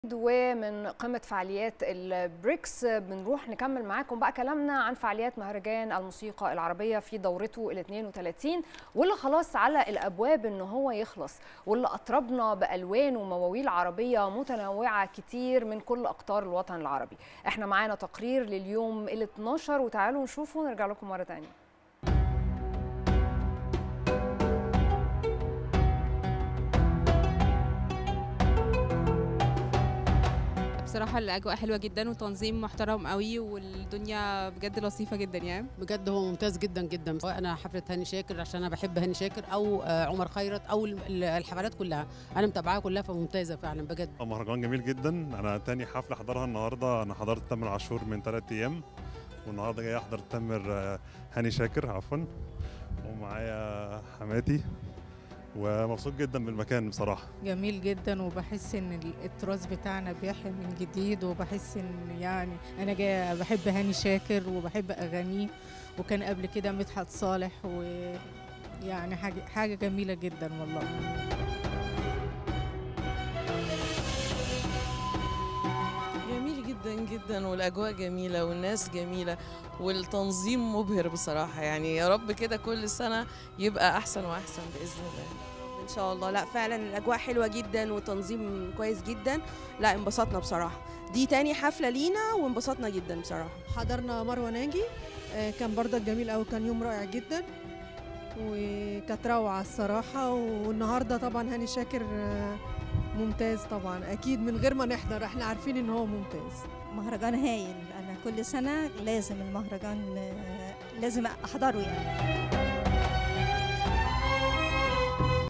ومن قمة فعاليات البريكس بنروح نكمل معاكم بقى كلامنا عن فعاليات مهرجان الموسيقى العربية في دورته ال 32 واللي خلاص على الأبواب إن هو يخلص واللي أطربنا بألوان ومواويل عربية متنوعة كتير من كل أقطار الوطن العربي احنا معانا تقرير لليوم ال 12 وتعالوا نشوفه ونرجع لكم مرة تانية بصراحة الأجواء حلوة جدا وتنظيم محترم قوي والدنيا بجد لطيفة جدا يعني بجد هو ممتاز جدا جدا سواء انا حفله هاني شاكر عشان انا بحب هاني شاكر او آه، عمر خيرت او ال- الحفلات كلها انا متابعاها كلها فممتازه فعلا بجد مهرجان جميل جدا انا تاني حفله احضرها النهارده انا حضرت تامر عاشور من ثلاث ايام والنهارده جاي احضر تامر آه، هاني شاكر عفوا ومعايا حماتي ومبسوط جدا بالمكان بصراحه جميل جدا وبحس ان ال- التراث بتاعنا بيحيى من جديد وبحس ان يعني انا جايه بحب هاني شاكر وبحب اغانيه وكان قبل كده مدحت صالح ويعني حاجه حاجه جميله جدا والله جميل جدا جدا والاجواء جميله والناس جميله والتنظيم مبهر بصراحه يعني يا رب كده كل سنه يبقى احسن واحسن باذن الله ان شاء الله لا فعلا الاجواء حلوه جدا وتنظيم كويس جدا لا انبسطنا بصراحه دي تاني حفله لينا وانبسطنا جدا بصراحه حضرنا مروه ناجي آه، كان برضك جميل قوي كان يوم رائع جدا وكانت روعه الصراحه والنهارده طبعا هاني شاكر آه، ممتاز طبعا اكيد من غير ما نحضر احنا عارفين ان هو ممتاز مهرجان هايل انا كل سنه لازم المهرجان آه، لازم احضره يعني